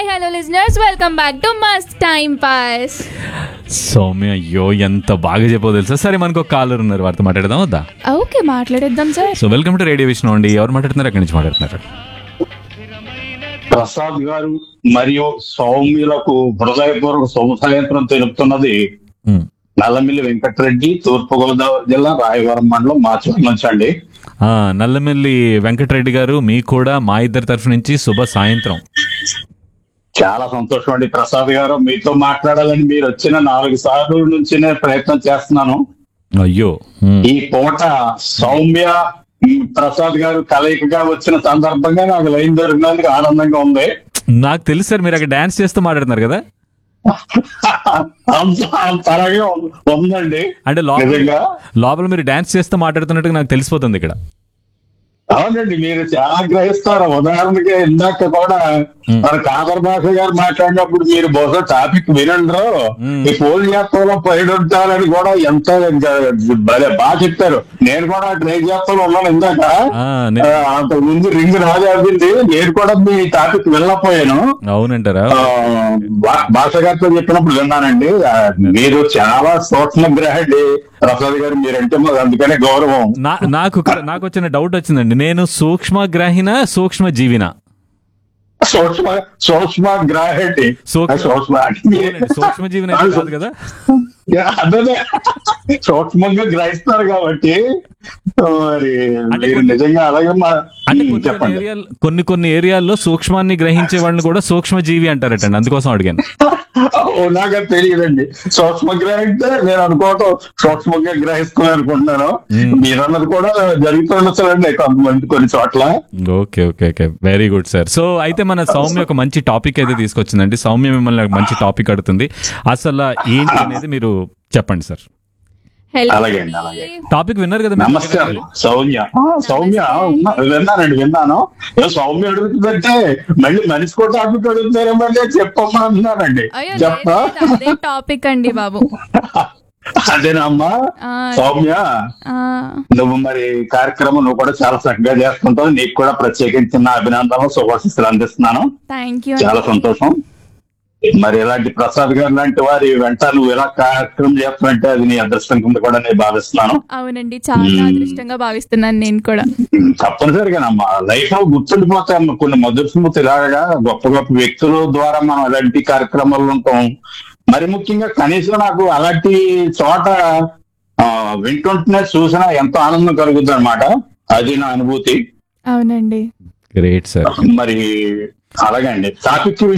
Hi hello listeners welcome back to must time pass Soumya అయ్యో ఎంత బాగా చెప్పో తెలుసా సరే మనకు ఒక కాలర్ ఉన్నారు వారితో మాట్లాడదాం వద్దా ఓకే మాట్లాడేద్దాం sir so welcome to radio Vishnu అండి ఎవరు మాట్లాడుతున్నారు ఎక్కడి నుంచి మాట్లాడుతున్నారు ప్రసాద్ గారు మరియు సౌమ్యులకు హృదయపూర్వక శుభసాయంత్రం తెలుపుతున్నది ఉమ్. నల్లమిల్లి వెంకటరెడ్డి తూర్పు గోదావరి జిల్లా రాయవరం మండలం మాచూరు నుంచి అండి ఆ, నల్లమెల్లి వెంకటరెడ్డి గారు మీకు కూడా మా ఇద్దరి తరఫు నుంచి శుభ సాయంత్రం చాలా సంతోషం అండి ప్రసాద్ గారు మీతో మాట్లాడాలని మీరు వచ్చిన నాలుగు సార్లు నుంచి నేను ప్రయత్నం చేస్తున్నాను అయ్యో ఉమ్. ఈ పూట సౌమ్య ప్రసాద్ గారు కలయికగా వచ్చిన సందర్భంగా నాకు లైన్ దొరికినందుకు ఆనందంగా ఉంది నాకు తెలుసు సార్ మీరు అక్కడ డాన్స్ చేస్తూ మాట్లాడుతున్నారు కదా అంత అంత అలాగే ఉంది- ఉందండి అంటే లోపల నిజంగా లోపల మీరు డాన్స్ చేస్తూ మాట్లాడుతున్నట్టుగా నాకు తెలిసిపోతుంది ఇక్కడ అవునండి మీరు చాలా గ్రహిస్తారు ఉదాహరణకి ఇందాక కూడా మన కాదర్ భాష గారు మాట్లాడినప్పుడు మీరు బహుశా టాపిక్ వినండ్రు మ్మ్. ఈ పోల్ యాత్రలో పైన ఉంటారని కూడా ఎంత భలే బాగా చెప్పారు నేను కూడా ట్రైన్ యాత్రలో ఉన్నాను ఇందాక ఆ, నేను- ఆ, అంత ముందు రింగ్ రాజాపింది నేను కూడా మీ టాపిక్ వెళ్ళకపోయాను అవునంటారా ఆ, భా- భాష గారితో చెప్పినప్పుడు విన్నానండి ఆ, మీరు చాలా సూక్ష్మ గ్రహండి ప్రసాద్ గారు మీరంటే మాకు అందుకనే గౌరవం నా నాకు నాకు వచ్చిన డౌట్ వచ్చిందండి నేను సూక్ష్మ గ్రహిన సూక్ష్మ జీవిన సూక్ష్మ సూక్ష్మ గ్రాహటి సూక్ష్మ- సూక్ష్మ సూక్ష్మ జీవిన అయితే కాదు కదా అదే సూక్ష్మంగా గ్రహిస్తారు కాబట్టి మరి అంటే మీరు కొన్ని- నిజంగా అలాగే మా అంటే కొన్ని కొన్ని చెప్పండి ఏరియాలు కొన్ని కొన్ని ఏరియాల్లో సూక్ష్మాన్ని గ్రహించే వాళ్ళని కూడా సూక్ష్మ జీవి అంటారటండి అందుకోసం అడిగాను నాగా తెలియదండి సూక్ష్మ గ్రహిస్తే నేను అనుకోవటం సూక్ష్మంగా గ్రహిస్తాను అనుకుంటున్నాను మ్మ్. మీరన్నది కూడా జరుగుతుండొచ్చండి కొంతమంది కొన్ని చోట్ల okay okay okay very good sir so అయితే మన సౌమ్య ఒక మంచి టాపిక్ అయితే తీసుకొచ్చిందండి సౌమ్య మిమ్మల్ని ఒక మంచి టాపిక్ అడుగుతుంది అసలు ఏంటి అనేది మీరు చెప్పండి సార్ హలో అలాగే అండి, అలాగే. టాపిక్ విన్నారు కదా మీరు? నమస్తే అండి సౌమ్య ఆ, సౌమ్య ఉన్నా- విన్నానండి విన్నాను ఏ, సౌమ్య అడుగుతుందంటే మళ్ళీ మనిషి కూడా టాపిక్ అడుగుతారేమో మళ్ళీ చెప్పమ్మా అన్నానండి అయ్యో చెప్ప లేదు, లేదు, అదే టాపిక్ అండి బాబు అదేనమ్మా ఆ, సౌమ్య ఆ, నువ్వు మరి కార్యక్రమం నువ్వు కూడా చాలా చక్కగా చేస్తుంటావు నీకు కూడా ప్రత్యేకించిన అభినందనలు శుభాశిస్తులు అందిస్తున్నాను థ్యాంక్ యూ చాలా సంతోషం మరి ఇలాంటి ప్రసాద్ గారు లాంటి వారి వెంట నువ్వు ఇలా కార్యక్రమం చేస్తున్నట్టే అది నీ అదృష్టం కింద కూడా నేను భావిస్తున్నాను అవునండి చాలా అదృష్టంగా భావిస్తున్నాను నేను కూడా తప్పనిసరిగానమ్మా లైఫ్ లో గుర్తుండిపోతాయి అమ్మా కొన్ని మధుర స్మృతి ఇలాగా గొప్ప గొప్ప వ్యక్తుల ద్వారా మనం అలాంటి కార్యక్రమాల్లో ఉంటాం మరి ముఖ్యంగా కనీసం నాకు అలాంటి చోట ఆ, వింటుంటేనే చూసినా ఎంతో ఆనందం కలుగుతుంది అనమాట అది నా అనుభూతి అవునండి గ్రేట్ సార్ మరి అలాగే అండి టాపిక్